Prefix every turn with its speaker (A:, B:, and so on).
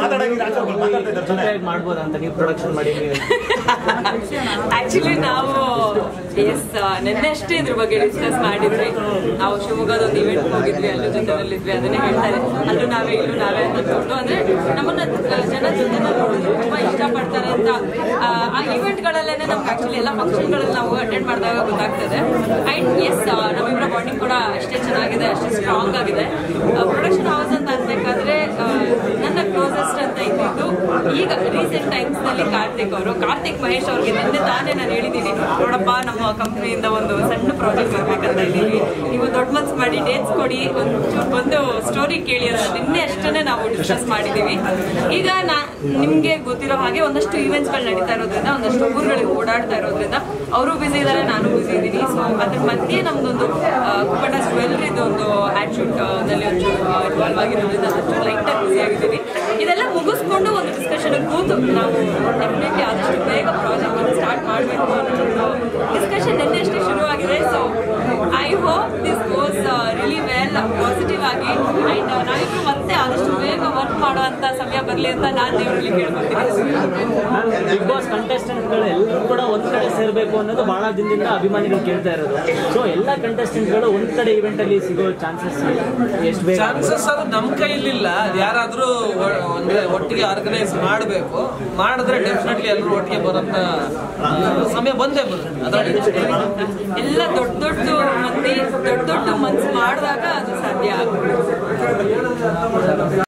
A: ಜೊತೆಯಾಗಿ ಮಾಡ್ಬೋದಾ ಅಂತ ನೀವು ಪ್ರೊಡಕ್ಷನ್ ಮಾಡಿ ನೀವು
B: ಆಕ್ಚುಲಿ ನಾವು ಎಸ್ ನಿನ್ನೆ ಅಷ್ಟೇ ಇದ್ರ ಬಗ್ಗೆ ಡಿಸ್ಕಸ್ ಮಾಡಿದ್ವಿ ನಾವು ಶಿವಮೊಗ್ಗದ ಒಂದು ಇವೆಂಟ್ ಹೋಗಿದ್ವಿ ಅಲ್ಲೂ ಜೊತೆನಲ್ಲಿದ್ವಿ ಅದನ್ನೇ ಹೇಳ್ತಾ ಇದ್ದೆ ಅಲ್ಲೂ ನಾವೇ ಇಲ್ಲೂ ನಾವೇ ಅಂತ ತೊಗೊಂಡು ಅಂದ್ರೆ ನಮ್ಮನ್ನ ಆ, ಜನ ಜೊತೆ ನೋಡೋದು ತುಂಬಾ ಇಷ್ಟಪಡ್ತಾರೆ ಅಂತ ಆ, ಆ ಇವೆಂಟ್ಗಳಲ್ಲೇನೆ ನಮ್ಗೆ ಆಕ್ಚುಲಿ ಎಲ್ಲ ಫಂಕ್ಷನ್ಗಳಲ್ಲಿ ನಾವು ಅಟೆಂಡ್ ಮಾಡಿದಾಗ ಗೊತ್ತಾಗ್ತದೆ ಅಂಡ್ ಎಸ್ ನಮ್ಮಿಬ್ಬರ ಬಾಂಡಿಂಗ್ ಕೂಡ ಅಷ್ಟೇ ಚೆನ್ನಾಗಿದೆ ಅಷ್ಟೇ ಸ್ಟ್ರಾಂಗ್ ಆಗಿದೆ ಪ್ರೊಡಕ್ಷನ್ ಹೌಸ್ ಅಂತ ಅನ್ಬೇಕಾದ್ರೆ ಆ, ನನ್ನ ಕ್ಲೋಸೆಸ್ಟ್ ಅಂತ ಇದ್ದಿದ್ದು ಈಗ ರೀಸೆಂಟ್ ಟೈಮ್ಸ್ ನಲ್ಲಿ ಕಾರ್ತಿಕ್ ಅವರು ಕಾರ್ತಿಕ್ ಮಹೇಶ್ ಅವ್ರಿಗೆ ನಿನ್ನೆ ತಾನೇ ನಾನು ಹೇಳಿದ್ದೀನಿ ನೋಡಪ್ಪ ನಮ್ಮ ಕಂಪ್ನಿಯಿಂದ ಒಂದು ಸಣ್ಣ ಪ್ರಾಜೆಕ್ಟ್ ಬರ್ಬೇಕಂತ ಇದ್ದೀವಿ ನೀವು ದೊಡ್ಡ ಮನ್ಸು ಮಾಡಿ ಡೇಟ್ಸ್ ಕೊಡಿ ಒಂಚೂರು ಬಂದು ಸ್ಟೋರಿ ಕೇಳಿ ಅಂತ ನಿನ್ನೆ ಅಷ್ಟೇ ನಾವು ಡಿಸ್ಕಸ್ ಮಾಡಿದ್ದೀವಿ ಈಗ ನಾ ನಿಮ್ಗೆ ಗೊತ್ತಿರೋ ಹಾಗೆ ಒಂದಷ್ಟು ಈವೆಂಟ್ಸ್ ಗಳು ನಡೀತಾ ಇರೋದ್ರಿಂದ ಒಂದಷ್ಟು ಊರುಗಳಿಗೆ ಓಡಾಡ್ತಾ ಇರೋದ್ರಿಂದ ಅವರು ಬಿಸಿ ಇದ್ದಾರೆ ನಾನು ಬಿಸಿ ಇದ್ದೀನಿ ಸೊ ಅದ್ರ ಮಧ್ಯೆ ನಮ್ದೊಂದು ಕುಪ್ಪಣ್ಣ ಜ್ಯುವೆಲ್ರಿದು ಒಂದು ಹ್ಯಾಡ್ ಶೂಟ್ ನಲ್ಲಿ ಒಂಚೂರು ಇನ್ವಾಲ್ವ್ ಆಗಿರೋದ್ರಿಂದ ಒಂಚೂರು ಲೈಟ್ ಆಗಿ ಬಿಸಿ ಆಗಿದ್ದೀವಿ ಇದೆಲ್ಲ ಮುಗಿಸ್ಕೊಂಡು ಒಂದು ಡಿಸ್ಕಷನ್ ಕೂತು ನಾವು ಡೆಫಿನೆಟ್ಲಿ ಆದಷ್ಟು ಬೇಗ ಪ್ರಾಜೆಕ್ಟ್ ಅನ್ನು ಸ್ಟಾರ್ಟ್ ಮಾಡಬೇಕು ಅನ್ನೋ ಡಿಸ್ಕಷನ್ ನಿನ್ನೆ ಅಷ್ಟೇ ಶುರುವಾಗಿದೆ so I hope this goes really well positive ಆಗಿ ಅಂಡ್ ನಾವಿಬ್ರು ಮತ್ತೆ ಆದಷ್ಟು ಬೇಗ ವರ್ಕ್ ಮಾಡುವಂತ ಸಮಯ ಬರಲಿ ಅಂತ ನಾನು ದೇವರಲ್ಲಿ ಕೇಳ್ಕೊತೀನಿ
A: ಬಿಗ್ ಬಾಸ್ ಕಂಟೆಸ್ಟೆಂಟ್ಗಳು ಎಲ್ಲರೂ ಕೂಡ ಒಂದ್ ಕಡೆ ಸೇರ್ಬೇಕು ಅನ್ನೋದು ಬಹಳ ದಿನದಿಂದ ಅಭಿಮಾನಿಗಳು ಕೇಳ್ತಾ ಇರೋದು ಸೊ ಎಲ್ಲ ಕಂಟೆಸ್ಟೆಂಟ್ಗಳು ಒಂದ್ ಕಡೆ ಇವೆಂಟ್ ಅಲ್ಲಿ ಸಿಗೋ ಚಾನ್ಸಸ್ ಎಷ್ಟು ಬೇಗ
C: ಚಾನ್ಸಸ್ ಅದು ನಮ್ಮ ಕೈಲಿಲ್ಲ ಅದು ಯಾರಾದ್ರೂ ಒ- ಅಂದ್ರೆ ಒಟ್ಟಿಗೆ ಆರ್ಗನೈಸ್ ಮಾಡಬೇಕು ಮಾಡಿದ್ರೆ ಡೆಫಿನೆಟ್ಲಿ ಎಲ್ಲರೂ ಒಟ್ಟಿಗೆ ಬರೋಂತ ಆ, ಸಮಯ ಬಂದೇ ಬರುತ್ತೆ ಅದರಲ್ಲಿ
B: ಎಲ್ಲ ದೊಡ್ಡ ದೊಡ್ಡ ಮಂದಿ ದೊಡ್ಡ ದೊಡ್ಡ ಮನ್ಸು ಮಾಡಿದಾಗ ಅದು ಸಾಧ್ಯ ಆಗುತ್ತೆ